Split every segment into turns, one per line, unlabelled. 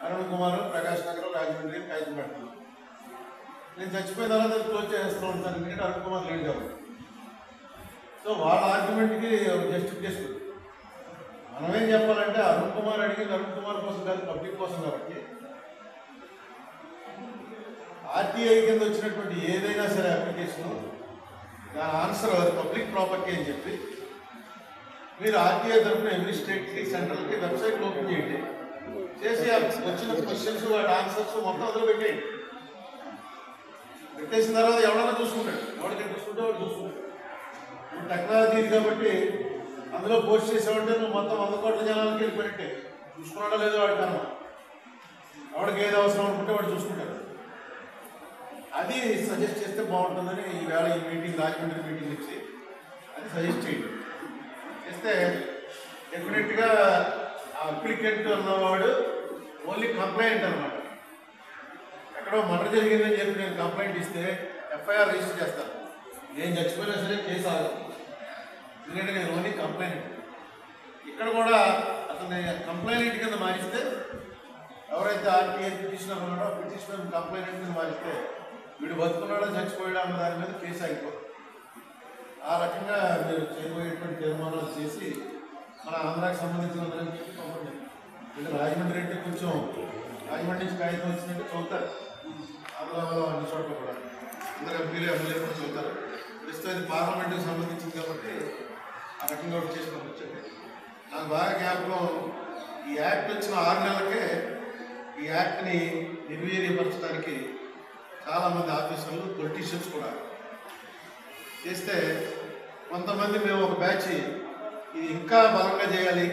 అరుణ్ కుమార్ ప్రకాష్ నగర్ రాజమండ్రి కాగితం పెడతాను నేను చచ్చిపోయిన తర్వాత అది క్లోజ్ చేస్తూ ఉంటాను ఎందుకంటే అరుణ్ కుమార్ లేడు కాబట్టి సో వాళ్ళ ఆర్గ్యుమెంట్కి జస్టిఫికేషన్ మనం ఏం చెప్పాలంటే అరుణ్ కుమార్ అడిగింది అరుణ్ కుమార్ కోసం కాదు పబ్లిక్ కోసం కాబట్టి ఆర్టీఐ కింద వచ్చినటువంటి ఏదైనా సరే అప్లికేషన్ దాని ఆన్సర్ అది పబ్లిక్ ప్రాపర్టీ అని చెప్పి మీరు ఆర్టీఐ తరఫున ఎవ్రీ స్టేట్కి సెంట్రల్కి వెబ్సైట్ ఓపెన్ చేయండి చేసి ఆ వచ్చిన క్వశ్చన్స్ వాటి ఆన్సర్స్ మొత్తం అందులో పెట్టేయండి పెట్టేసిన తర్వాత ఎవడన్నా చూసుకుంటాడు ఎవరికి చూసుకుంటే వాడు చూసుకుంటాడు ఇప్పుడు టెక్నాలజీ ఇది కాబట్టి అందులో పోస్ట్ చేసామంటే నువ్వు మొత్తం వంద కోట్ల జనాలకి వెళ్ళిపోయినట్టే చూసుకున్నాడో లేదో వాడు కనుమ ఎవడికి ఏది అవసరం అనుకుంటే వాడు చూసుకుంటాడు అది సజెస్ట్ చేస్తే బాగుంటుందని ఈవేళ ఈ మీటింగ్ రాజమండ్రి మీటింగ్ ఇచ్చి అది సజెస్ట్ చేయండి చేస్తే డెఫినెట్గా అప్లికెంట్ అన్నవాడు ఓన్లీ కంప్లైంట్ అనమాట ఎక్కడో మర్డర్ జరిగిందని చెప్పి నేను కంప్లైంట్ ఇస్తే ఎఫ్ఐఆర్ రిజిస్టర్ చేస్తాను నేను చచ్చిపోయినా సరే కేసు ఆగదు ఎందుకంటే నేను ఓన్లీ కంప్లైంట్ ఇక్కడ కూడా అతన్ని కంప్లైంట్ కింద మారిస్తే ఎవరైతే ఆర్టీఐ పిటిషనర్ ఉన్నాడో పిటిషనర్ కంప్లైంట్ కింద మారిస్తే వీడు బతుకున్నాడో చచ్చిపోయాడో అన్న దాని మీద కేసు అయిపోతుంది ఆ రకంగా మీరు చేయబోయేటువంటి తీర్మానాలు చేసి మన ఆంధ్రాకి సంబంధించిన అందరికీ పంపండి వీళ్ళు రాజమండ్రి అంటే కొంచెం రాజమండ్రి నుంచి కాగితం వచ్చినట్టు చదువుతారు ఆంధ్రాలో అన్ని చోట్ల కూడా అందరు ఎంపీలు ఎమ్మెల్యే కూడా చదువుతారు ప్రస్తుతం ఇది పార్లమెంట్కి సంబంధించింది కాబట్టి ఆ రకంగా ఒకటి చేసి పంపించండి నాకు బాగా జ్ఞాపకం ఈ యాక్ట్ వచ్చిన ఆరు నెలలకే ఈ యాక్ట్ని నిర్వీర్యపరచడానికి చాలామంది ఆఫీసర్లు పొలిటీషియన్స్ కూడా చేస్తే కొంతమంది మేము ఒక బ్యాచ్ ఇది ఇంకా బలంగా చేయాలి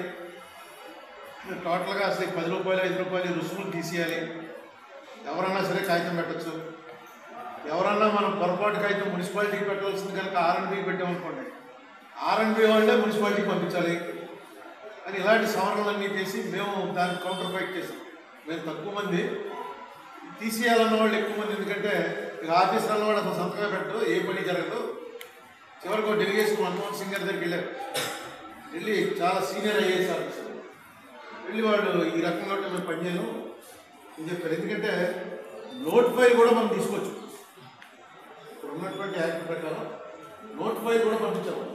టోటల్గా అసలు ఈ పది రూపాయలు ఐదు రూపాయలు రుసుములు తీసేయాలి ఎవరన్నా సరే కాగితం పెట్టచ్చు ఎవరన్నా మనం పొరపాటు కాగితం మున్సిపాలిటీకి పెట్టవలసింది కనుక ఆర్ఎన్బి పెట్టామనుకోండి ఆర్ఎన్బి వాళ్ళే మున్సిపాలిటీకి పంపించాలి అని ఇలాంటి సవరణలన్నీ చేసి మేము దానికి కౌంటర్ ఫైట్ చేసాం మేము తక్కువ మంది తీసేయాలన్న వాళ్ళు ఎక్కువ మంది ఎందుకంటే ఇక ఆఫీసర్ అన్న వాళ్ళు అసలు సంతకం పెట్టరు ఏ పని జరగదు చివరికి ఒక డెలిగేషన్ మన్మోహన్ సింగ్ గారి దగ్గరికి వెళ్ళారు వెళ్ళి చాలా సీనియర్ ఐఏఎస్ ఆఫీసర్ వెళ్ళి వాళ్ళు ఈ రకంగా ఉంటే మేము పనిచేయను అని చెప్పారు ఎందుకంటే నోట్ ఫైల్ కూడా మనం తీసుకోవచ్చు ఇప్పుడు ఉన్నటువంటి యాక్ట్ ప్రకారం నోట్ ఫైల్ కూడా పంపించాము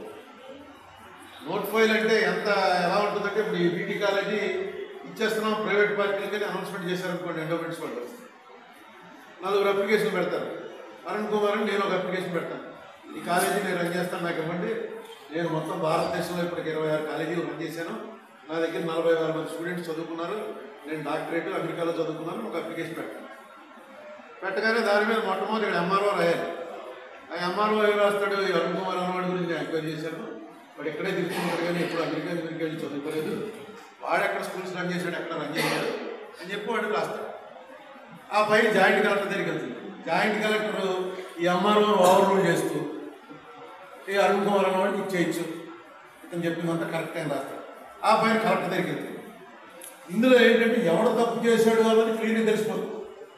నోట్ ఫైల్ అంటే ఎంత ఎలా ఉంటుందంటే ఇప్పుడు ఈ బీటీ కాలేజీ ఇచ్చేస్తున్నాం ప్రైవేట్ పార్టీలకి అనౌన్స్మెంట్ చేశారనుకోండి ఎండోమెంట్స్ వాళ్ళు నలుగురు అప్లికేషన్ పెడతారు అరుణ్ కుమార్ అని నేను ఒక అప్లికేషన్ పెడతాను ఈ కాలేజీ నేను రన్ చేస్తాను నాకు ఇవ్వండి నేను మొత్తం భారతదేశంలో ఇప్పటికి ఇరవై ఆరు కాలేజీలు రన్ చేశాను నా దగ్గర నలభై వేల మంది స్టూడెంట్స్ చదువుకున్నారు నేను డాక్టరేట్ అమెరికాలో చదువుకున్నాను ఒక అప్లికేషన్ పెట్టాను పెట్టగానే దాని మీద మొట్టమొదటి ఇక్కడ ఎంఆర్ఓ రాయాలి ఆ ఎంఆర్ఓ ఏం రాస్తాడు ఈ అరుణ్ కుమార్ అన్నవాడి గురించి నేను ఎంక్వైరీ చేశాను వాడు ఎక్కడే తిరుగుతున్నాడు కానీ ఎప్పుడు అమెరికా అమెరికా వెళ్ళి చదువుకోలేదు వాడు ఎక్కడ స్కూల్స్ రన్ చేశాడు ఎక్కడ రన్ చేశాడు అని చెప్పి వాడు రాస్తాడు ఆ పైన జాయింట్ కలెక్టర్ దగ్గరికి వెళ్తుంది జాయింట్ కలెక్టర్ ఈ ఎంఆర్ఓ ఓవర్ రూల్ చేస్తూ ఈ అరుణ్ కుమార్ అన్నవాడికి ఇచ్చేయచ్చు ఇతను చెప్పిందంతా కరెక్ట్ అని రాస్తాడు ఆ పైన కలెక్టర్ దగ్గరికి వెళ్తుంది ఇందులో ఏంటంటే ఎవడు తప్పు చేశాడు అన్నది క్లీన్గా తెలిసిపోతుంది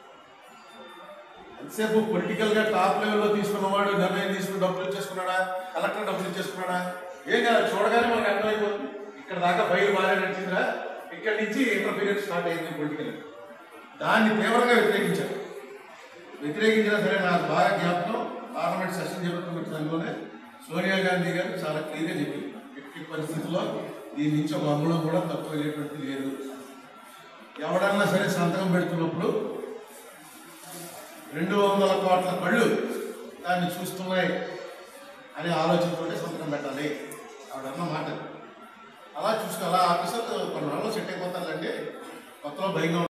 ఎంతసేపు పొలిటికల్గా టాప్ లెవెల్లో తీసుకున్నవాడు నిర్ణయం తీసుకుని డబ్బులు ఇచ్చేసుకున్నాడా కలెక్టర్ డబ్బులు ఇచ్చేసుకున్నాడా ఏం కాదు చూడగానే మనకు అర్థమైపోతుంది ఇక్కడ దాకా ఫైల్ బాగా నడిచిందిరా ఇక్కడి నుంచి ఇంటర్ఫీరియన్స్ స్టార్ట్ అయింది పొలిటికల్ దాన్ని తీవ్రంగా వ్యతిరేకించారు వ్యతిరేకించినా సరే నాకు బాగా జ్ఞాపకం పార్లమెంట్ సెషన్ జరుగుతున్న సమయంలోనే సోనియా గాంధీ గారు చాలా క్లియర్గా చెప్పింది ఎట్టి పరిస్థితుల్లో దీని నుంచి ఒక అంగుళం కూడా తక్కువ అయ్యేటువంటిది లేదు ఎవడన్నా సరే సంతకం పెడుతున్నప్పుడు రెండు వందల కోట్ల కళ్ళు దాన్ని చూస్తున్నాయి అనే ఆలోచనతోనే సంతకం పెట్టాలి ఆవిడన్న మాట అలా చూసుకో అలా ఆఫీసర్ కొన్ని రోజులు సెట్ అయిపోతారులేండి కొత్తలో భయంగా